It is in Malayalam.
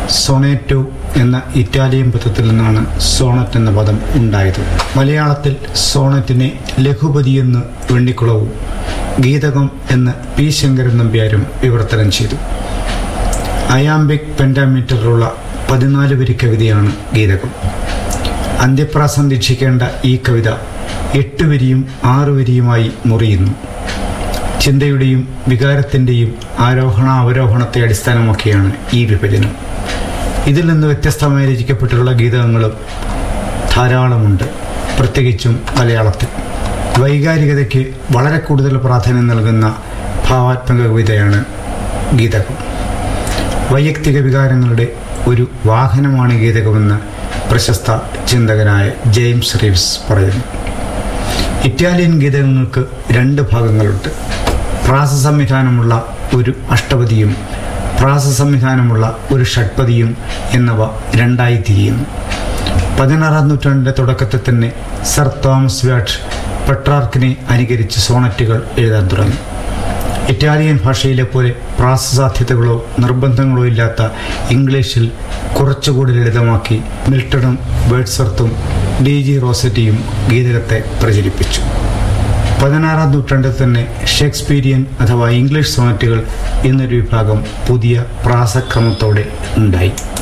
സോണേറ്റോ എന്ന ഇറ്റാലിയൻ പദത്തിൽ നിന്നാണ് സോണറ്റ് എന്ന പദം ഉണ്ടായത് മലയാളത്തിൽ സോണറ്റിനെ ലഘുപതി എന്ന് വെണ്ണിക്കുളവും ഗീതകം എന്ന് പി ശങ്കരൻ നമ്പ്യാരും വിവർത്തനം ചെയ്തു അയാംബിക് പെൻഡാമീറ്ററിലുള്ള പതിനാല് വരി കവിതയാണ് ഗീതകം അന്ത്യപ്രാസം ദീക്ഷിക്കേണ്ട ഈ കവിത എട്ട് വരിയും ആറു വരിയുമായി മുറിയുന്നു ചിന്തയുടെയും വികാരത്തിൻ്റെയും ആരോഹണ അവരോഹണത്തെ അടിസ്ഥാനമാക്കിയാണ് ഈ വിഭജനം ഇതിൽ നിന്ന് വ്യത്യസ്തമായി രചിക്കപ്പെട്ടിട്ടുള്ള ഗീതകങ്ങളും ധാരാളമുണ്ട് പ്രത്യേകിച്ചും മലയാളത്തിൽ വൈകാരികതയ്ക്ക് വളരെ കൂടുതൽ പ്രാധാന്യം നൽകുന്ന ഭാവാത്മക കവിതയാണ് ഗീതകം വൈയക്തിക വികാരങ്ങളുടെ ഒരു വാഹനമാണ് ഗീതകമെന്ന് പ്രശസ്ത ചിന്തകനായ ജെയിംസ് റീവ്സ് പറയുന്നു ഇറ്റാലിയൻ ഗീതകങ്ങൾക്ക് രണ്ട് ഭാഗങ്ങളുണ്ട് പ്രാസ സംവിധാനമുള്ള ഒരു അഷ്ടപതിയും പ്രാസ സംവിധാനമുള്ള ഒരു ഷഡ്പതിയും എന്നിവ രണ്ടായി തിരിയുന്നു പതിനാറാം നൂറ്റാണ്ടിൻ്റെ തുടക്കത്തിൽ തന്നെ സർ തോമസ് വാട്ട് പെട്രാർക്കിനെ അനുകരിച്ച് സോണറ്റുകൾ എഴുതാൻ തുടങ്ങി ഇറ്റാലിയൻ ഭാഷയിലെ പോലെ പ്രാസസാധ്യതകളോ നിർബന്ധങ്ങളോ ഇല്ലാത്ത ഇംഗ്ലീഷിൽ കുറച്ചുകൂടി ലളിതമാക്കി മിൽട്ടണും ബേഡ്സർത്തും ഡി ജി റോസറ്റിയും ഗീതകത്തെ പ്രചരിപ്പിച്ചു പതിനാറാം നൂറ്റാണ്ടിൽ തന്നെ ഷേക്സ്പീരിയൻ അഥവാ ഇംഗ്ലീഷ് സോണറ്റുകൾ എന്നൊരു വിഭാഗം പുതിയ പ്രാസക്രമത്തോടെ ഉണ്ടായി